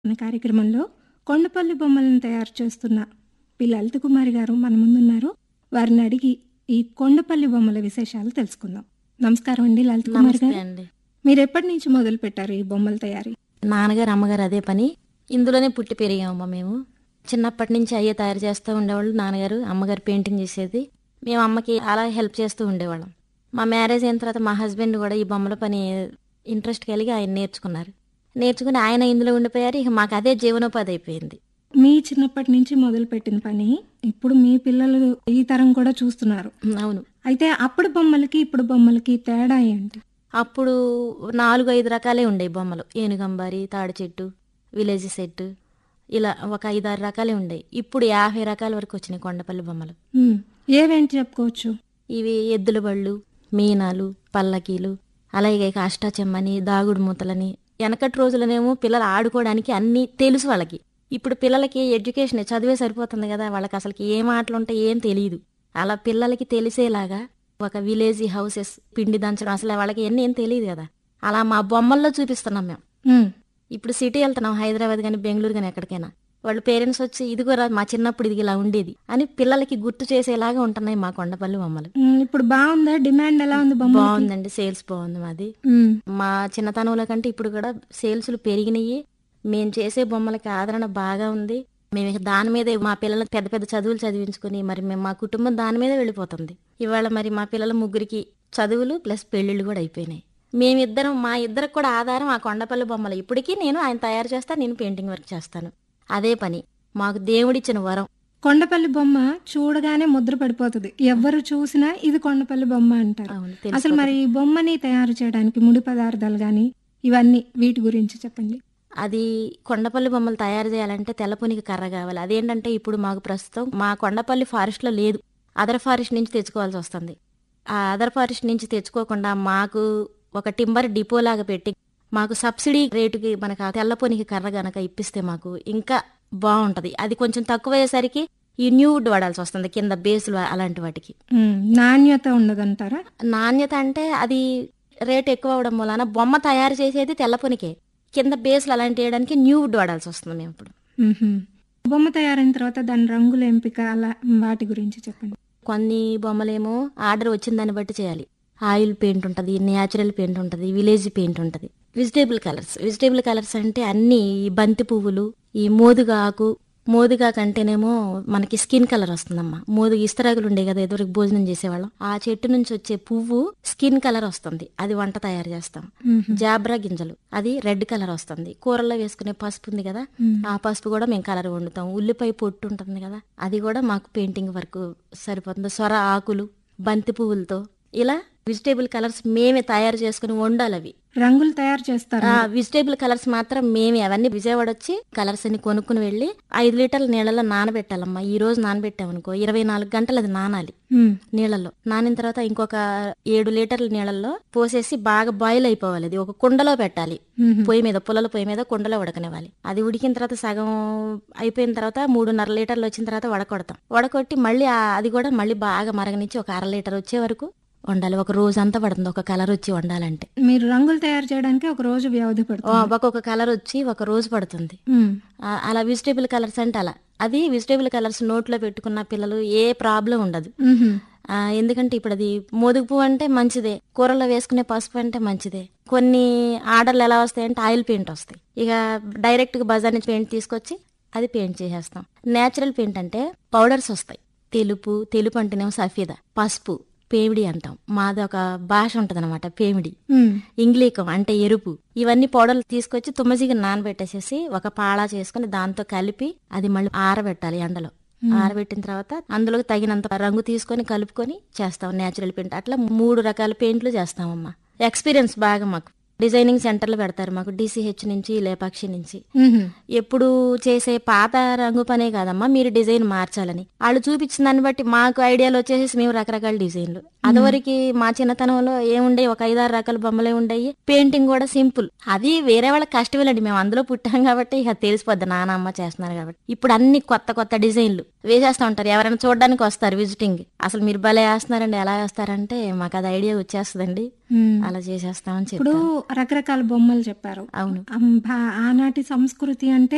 మన కార్యక్రమంలో కొండపల్లి బొమ్మలను తయారు చేస్తున్న పి లలిత కుమారి గారు మన ముందున్నారు వారిని అడిగి ఈ కొండపల్లి బొమ్మల విశేషాలు తెలుసుకుందాం నమస్కారం అండి లలిత కుమారి నమస్తే గారు అండి మీరు ఎప్పటి నుంచి మొదలు పెట్టారు ఈ బొమ్మల తయారీ నాన్నగారు అమ్మగారు అదే పని ఇందులోనే పుట్టి పెరిగామమ్మ మేము చిన్నప్పటి నుంచి అయ్యే తయారు చేస్తూ ఉండేవాళ్ళు నాన్నగారు అమ్మగారు పెయింటింగ్ చేసేది మేము అమ్మకి అలా హెల్ప్ చేస్తూ ఉండేవాళ్ళం మా మ్యారేజ్ అయిన తర్వాత మా హస్బెండ్ కూడా ఈ బొమ్మల పని ఇంట్రెస్ట్ కలిగి ఆయన నేర్చుకున్నారు నేర్చుకుని ఆయన ఇందులో ఉండిపోయారు ఇక మాకు అదే జీవనోపాధి అయిపోయింది మీ చిన్నప్పటి నుంచి మొదలు పెట్టిన పని ఇప్పుడు మీ పిల్లలు ఈ తరం కూడా చూస్తున్నారు అవును అయితే అప్పుడు బొమ్మలకి ఇప్పుడు బొమ్మలకి తేడా ఏంటి అప్పుడు నాలుగు ఐదు రకాలే ఉండేవి బొమ్మలు ఏనుగంబారి తాడి చెట్టు విలేజ్ సెట్ ఇలా ఒక ఐదారు రకాలే ఉండేవి ఇప్పుడు యాభై రకాల వరకు వచ్చినాయి కొండపల్లి బొమ్మలు ఉమ్, ఏవేంటి చెప్పుకోవచ్చు ఇవి ఎద్దుల బళ్ళు మీనాలు పల్లకీలు అలాగే ఇక అష్టాచెమ్మని దాగుడు మూతలని వెనకటి రోజులనేమో పిల్లలు ఆడుకోవడానికి అన్నీ తెలుసు వాళ్ళకి ఇప్పుడు పిల్లలకి ఎడ్యుకేషన్ చదివే సరిపోతుంది కదా వాళ్ళకి అసలు ఏం ఆటలు ఉంటాయి ఏం తెలియదు అలా పిల్లలకి తెలిసేలాగా ఒక విలేజ్ హౌసెస్ పిండి దంచడం అసలు వాళ్ళకి ఎన్ని ఏం తెలియదు కదా అలా మా బొమ్మల్లో చూపిస్తున్నాం మేము ఉమ్, ఇప్పుడు సిటీ వెళ్తున్నాం హైదరాబాద్ కానీ బెంగళూరు కానీ ఎక్కడికైనా వాళ్ళ పేరెంట్స్ వచ్చి ఇదిగోరా మా చిన్నప్పుడు ఇది ఇలా ఉండేది అని పిల్లలకి గుర్తు చేసేలాగా ఉంటున్నాయి మా కొండపల్లి బొమ్మలు ఉమ్, ఇప్పుడు బాగుందా డిమాండ్ ఎలా ఉంది బొమ్మ బాగుందండి సేల్స్ బాగుంది మాది మా చిన్నతనంలో కంటే ఇప్పుడు కూడా సేల్స్లు పెరిగినాయి మేము చేసే బొమ్మలకి ఆదరణ బాగా ఉంది మేము ఇక దాని మీదే మా పిల్లలకు పెద్ద పెద్ద చదువులు చదివించుకుని మరి మేము మా కుటుంబం దాని మీదే వెళ్ళిపోతుంది ఇవాళ మరి మా పిల్లల ముగ్గురికి చదువులు ప్లస్ పెళ్లిళ్ళు కూడా అయిపోయినాయి మేమిద్దరం మా ఇద్దరికి కూడా ఆధారం ఆ కొండపల్లి బొమ్మలు ఇప్పటికీ నేను ఆయన తయారు చేస్తా నేను పెయింటింగ్ వర్క్ చేస్తాను అదే పని మాకు దేవుడిచ్చిన వరం కొండపల్లి బొమ్మ చూడగానే ముద్ర పడిపోతుంది ఎవరు చూసినా ఇది కొండపల్లి బొమ్మ అంటారు అవును అసలు మరి ఈ బొమ్మని తయారు చేయడానికి ముడి పదార్థాలు గాని ఇవన్నీ వీటి గురించి చెప్పండి అది కొండపల్లి బొమ్మలు తయారు చేయాలంటే తెల్లపునికి కర్ర కావాలి అదేంటంటే ఇప్పుడు మాకు ప్రస్తుతం మా కొండపల్లి ఫారెస్ట్ లో లేదు అదర్ ఫారెస్ట్ నుంచి తెచ్చుకోవాల్సి వస్తుంది ఆ అదర్ ఫారెస్ట్ నుంచి తెచ్చుకోకుండా మాకు ఒక టింబర్ డిపో లాగా పెట్టి మాకు సబ్సిడీ రేటుకి మనకు ఆ తెల్లపొనికి కర్ర గనక ఇప్పిస్తే మాకు ఇంకా బాగుంటది అది కొంచెం తక్కువ అయ్యేసరికి ఈ న్యూ వుడ్ వాడాల్సి వస్తుంది కింద బేసులు అలాంటి వాటికి ఉమ్, నాణ్యత ఉండదంటారా నాణ్యత అంటే అది రేట్ ఎక్కువ అవడం వలన బొమ్మ తయారు చేసేది తెల్లపొనికే కింద బేస్లు అలాంటి వేయడానికి న్యూ వుడ్ వాడాల్సి వస్తుంది మేము ఇప్పుడు ఉహుం. బొమ్మ తయారైన తర్వాత దాని రంగుల ఎంపిక అలా వాటి గురించి చెప్పండి కొన్ని బొమ్మలేమో ఆర్డర్ వచ్చిన దాన్ని బట్టి చేయాలి ఆయిల్ పెయింట్ ఉంటుంది న్యాచురల్ పెయింట్ ఉంటుంది విలేజ్ పెయింట్ ఉంటుంది వెజిటేబుల్ కలర్స్ వెజిటేబుల్ కలర్స్ అంటే అన్ని ఈ బంతి పువ్వులు ఈ మోదుగా ఆకు మోదుగా కంటేనేమో మనకి స్కిన్ కలర్ వస్తుందమ్మా మోదుగ ఇస్తరాకులు ఉండే కదా ఎదురుకు భోజనం చేసేవాళ్ళం ఆ చెట్టు నుంచి వచ్చే పువ్వు స్కిన్ కలర్ వస్తుంది అది వంట తయారు చేస్తాం ఉహుం. జాబ్రా గింజలు అది రెడ్ కలర్ వస్తుంది కూరల్లో వేసుకునే పసుపు ఉంది కదా ఉమ్. ఆ పసుపు కూడా మేము కలర్ వండుతాం ఉల్లిపాయ పొట్టు ఉంటుంది కదా అది కూడా మాకు పెయింటింగ్ వర్క్ సరిపోతుంది సొర ఆకులు బంతి పువ్వులతో ఇలా వెజిటేబుల్ కలర్స్ మేమే తయారు చేసుకుని వండాలి అవి రంగులు తయారు చేస్తారు ఆ వెజిటేబుల్ కలర్స్ మాత్రం మేమే అవన్నీ విజయవాడ వచ్చి కలర్స్ అన్ని కొనుక్కుని వెళ్ళి ఐదు లీటర్ల నీళ్ళలో నానబెట్టాలమ్మా ఈ రోజు నానబెట్టామనుకో ఇరవై నాలుగు గంటలు అది నానాలి ఉమ్. నీళ్ళల్లో నానిన తర్వాత ఇంకొక ఏడు లీటర్ల నీళ్ళల్లో పోసేసి బాగా బాయిల్ అయిపోవాలి అది ఒక కుండలో పెట్టాలి ఉహుం. పొయ్యి మీద పుల్లల పొయ్యి మీద కుండలో ఉడకనివ్వాలి అది ఉడికిన తర్వాత సగం అయిపోయిన తర్వాత మూడున్నర లీటర్లు వచ్చిన తర్వాత వడకొడతాం వడకొట్టి మళ్ళీ ఆ- అది కూడా మళ్ళీ బాగా మరగనిచ్చి ఒక అర లీటర్ వచ్చే వరకు వండాలి ఒక రోజు అంతా పడుతుంది ఒక కలర్ వచ్చి వండాలంటే మీరు రంగులు తయారు చేయడానికి ఒక రోజు వ్యవధి ఓ, పడుతుంది ఒక్కొక్క కలర్ వచ్చి ఒక రోజు పడుతుంది ఉమ్. ఆ, అలా వెజిటేబుల్ కలర్స్ అంటే అలా అది వెజిటేబుల్ కలర్స్ నోట్లో పెట్టుకున్న పిల్లలు ఏ ప్రాబ్లం ఉండదు ఉహుం. ఆ, ఎందుకంటే ఇప్పుడు అది మోదుగు పువ్వు అంటే మంచిదే కూరలో వేసుకునే పసుపు అంటే మంచిదే కొన్ని ఆర్డర్లు ఎలా వస్తాయంటే ఆయిల్ పెయింట్ వస్తాయి ఇక డైరెక్ట్ గా బజార్ నుంచి పెయింట్ తీసుకొచ్చి అది పెయింట్ చేసేస్తాం నేచురల్ పెయింట్ అంటే పౌడర్స్ వస్తాయి తెలుపు తెలుపు అంటేనేమో సఫీదా పసుపు పేమిడి అంటాం మాది ఒక భాష ఉంటదన్నమాట పేమిడి ఉమ్. ఇంగ్లీకం అంటే ఎరుపు ఇవన్నీ పౌడర్లు తీసుకొచ్చి తుమ్మసిగా నానబెట్టేసేసి ఒక పాళా చేసుకుని దాంతో కలిపి అది మళ్ళీ ఆరబెట్టాలి ఎండలో ఆరబెట్టిన తర్వాత అందులో తగినంత రంగు తీసుకొని కలుపుకొని చేస్తాం నేచురల్ పెయింట్ అట్లా మూడు రకాల పెయింట్లు చేస్తామమ్మా ఎక్స్పీరియన్స్ బాగా మాకు డిజైనింగ్ సెంటర్లు పెడతారు మాకు డిసిహెచ్ నుంచి లేపాక్షి నుంచి ఉహుం. ఎప్పుడు చేసే పాత రంగు పనే కాదమ్మా మీరు డిజైన్ మార్చాలని వాళ్ళు చూపించిన దాన్ని బట్టి మాకు ఐడియాలు వచ్చేసి మేము రకరకాల డిజైన్లు అదివరకు మా చిన్నతనంలో ఏముండే ఒక ఐదారు రకాల బొమ్మలే ఉండేవి పెయింటింగ్ కూడా సింపుల్ అది వేరే వాళ్ళ కష్టమేలండి మేము అందులో పుట్టాం కాబట్టి ఇక తెలిసిపోద్ది నాన్న అమ్మ చేస్తున్నారు కాబట్టి ఇప్పుడు అన్ని కొత్త కొత్త డిజైన్లు వేసేస్తా ఉంటారు ఎవరైనా చూడడానికి వస్తారు విజిటింగ్ అసలు మీరు భలే వేస్తున్నారండి ఎలా వేస్తారంటే మాకు అది ఐడియా వచ్చేస్తుందండి ఉమ్. అలా చేసేస్తామని ఇప్పుడు చెప్తాను రకరకాల బొమ్మలు చెప్పారు అవును అం- భా- ఆనాటి సంస్కృతి అంటే